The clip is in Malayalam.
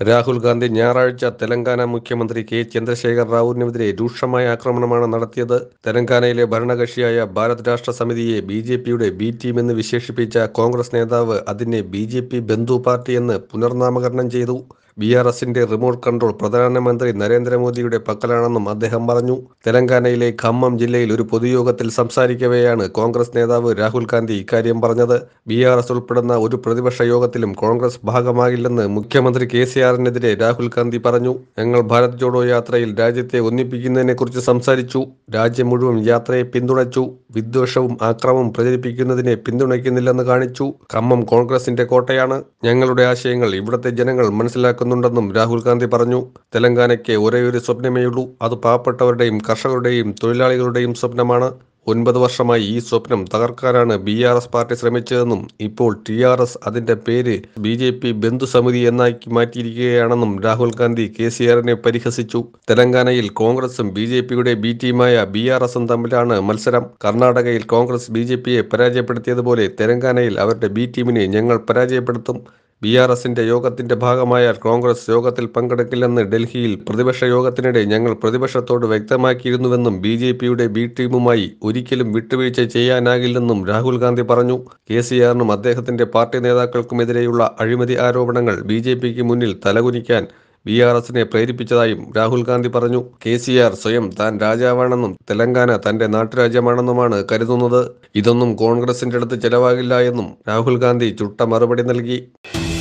രാഹുൽ ഗാന്ധി ഞായറാഴ്ച തെലങ്കാന മുഖ്യമന്ത്രി കെ ചന്ദ്രശേഖർ റാവുവിനെതിരെ രൂക്ഷമായ ആക്രമണമാണ് നടത്തിയത് തെലങ്കാനയിലെ ഭരണകക്ഷിയായ ഭാരത് രാഷ്ട്ര സമിതിയെ ബി ജെ പിയുടെ ബി ടീം എന്ന് വിശേഷിപ്പിച്ച കോൺഗ്രസ് നേതാവ് അതിനെ ബി ജെ പി ബന്ധു പാർട്ടി എന്ന് പുനർനാമകരണം ചെയ്തു ബി ആർ എസിന്റെ റിമോട്ട് കൺട്രോൾ പ്രധാനമന്ത്രി നരേന്ദ്രമോദിയുടെ പക്കലാണെന്നും അദ്ദേഹം പറഞ്ഞു തെലങ്കാനയിലെ ഖമ്മം ജില്ലയിൽ ഒരു പൊതുയോഗത്തിൽ സംസാരിക്കവെയാണ് കോൺഗ്രസ് നേതാവ് രാഹുൽ ഗാന്ധി ഇക്കാര്യം പറഞ്ഞത് ബി ആർ എസ് ഉൾപ്പെടുന്ന ഒരു പ്രതിപക്ഷ യോഗത്തിലും കോൺഗ്രസ് ഭാഗമാകില്ലെന്ന് മുഖ്യമന്ത്രി കെ സി ആറിനെതിരെ രാഹുൽ ഗാന്ധി പറഞ്ഞു ഞങ്ങൾ ഭാരത് ജോഡോ യാത്രയിൽ രാജ്യത്തെ ഒന്നിപ്പിക്കുന്നതിനെക്കുറിച്ച് സംസാരിച്ചു രാജ്യം മുഴുവൻ യാത്രയെ പിന്തുണച്ചു വിദ്വേഷവും ആക്രമവും പ്രചരിപ്പിക്കുന്നതിനെ പിന്തുണയ്ക്കുന്നില്ലെന്ന് കാണിച്ചു ഖമ്മം കോൺഗ്രസിന്റെ കോട്ടയാണ് ഞങ്ങളുടെ ആശയങ്ങൾ ഇവിടുത്തെ ജനങ്ങൾ മനസ്സിലാക്കുന്നുണ്ടെന്നും രാഹുൽ ഗാന്ധി പറഞ്ഞു തെലങ്കാനയ്ക്ക് ഒരേയൊരു സ്വപ്നമേയുള്ളൂ അത് പാവപ്പെട്ടവരുടെയും കർഷകരുടെയും തൊഴിലാളികളുടെയും സ്വപ്നമാണ് ഒൻപത് വർഷമായി ഈ സ്വപ്നം തകർക്കാനാണ് ബി ആർ എസ് പാർട്ടി ശ്രമിച്ചതെന്നും ഇപ്പോൾ ടി ആർ എസ് അതിന്റെ പേര് ബി ജെ പി ബന്ധുസമിതി എന്നാക്കി മാറ്റിയിരിക്കുകയാണെന്നും രാഹുൽ ഗാന്ധി കെ സി ആറിനെ പരിഹസിച്ചു തെലങ്കാനയിൽ കോൺഗ്രസും ബി ജെ പിയുടെ ബി ടീമായ ബി ആർ എസും തമ്മിലാണ് മത്സരം കർണാടകയിൽ കോൺഗ്രസ് ബി ജെ പിയെ പരാജയപ്പെടുത്തിയതുപോലെ തെലങ്കാനയിൽ അവരുടെ ബി ടീമിനെ ഞങ്ങൾ പരാജയപ്പെടുത്തും ബി ആർ എസിന്റെ യോഗത്തിന്റെ ഭാഗമായാൽ കോൺഗ്രസ് യോഗത്തിൽ പങ്കെടുക്കില്ലെന്ന് ഡൽഹിയിൽ പ്രതിപക്ഷ യോഗത്തിനിടെ ഞങ്ങൾ പ്രതിപക്ഷത്തോട് വ്യക്തമാക്കിയിരുന്നുവെന്നും ബി ജെ പിയുടെ ബി ടീമുമായി ഒരിക്കലും വിട്ടുവീഴ്ച ചെയ്യാനാകില്ലെന്നും രാഹുൽ ഗാന്ധി പറഞ്ഞു കെ സി ആറിനും അദ്ദേഹത്തിന്റെ പാർട്ടി നേതാക്കൾക്കുമെതിരെയുള്ള അഴിമതി ആരോപണങ്ങൾ ബി ജെ പിക്ക് മുന്നിൽ തലകുനിക്കാൻ ബി ആർ എസിനെ പ്രേരിപ്പിച്ചതായും രാഹുൽ ഗാന്ധി പറഞ്ഞു കെ സി ആർ സ്വയം താൻ രാജാവാണെന്നും തെലങ്കാന തന്റെ നാട്ടുരാജ്യമാണെന്നുമാണ് കരുതുന്നത് ഇതൊന്നും കോൺഗ്രസിന്റെ അടുത്ത് ചെലവാകില്ല എന്നും രാഹുൽ ഗാന്ധി ചുട്ട മറുപടി നൽകി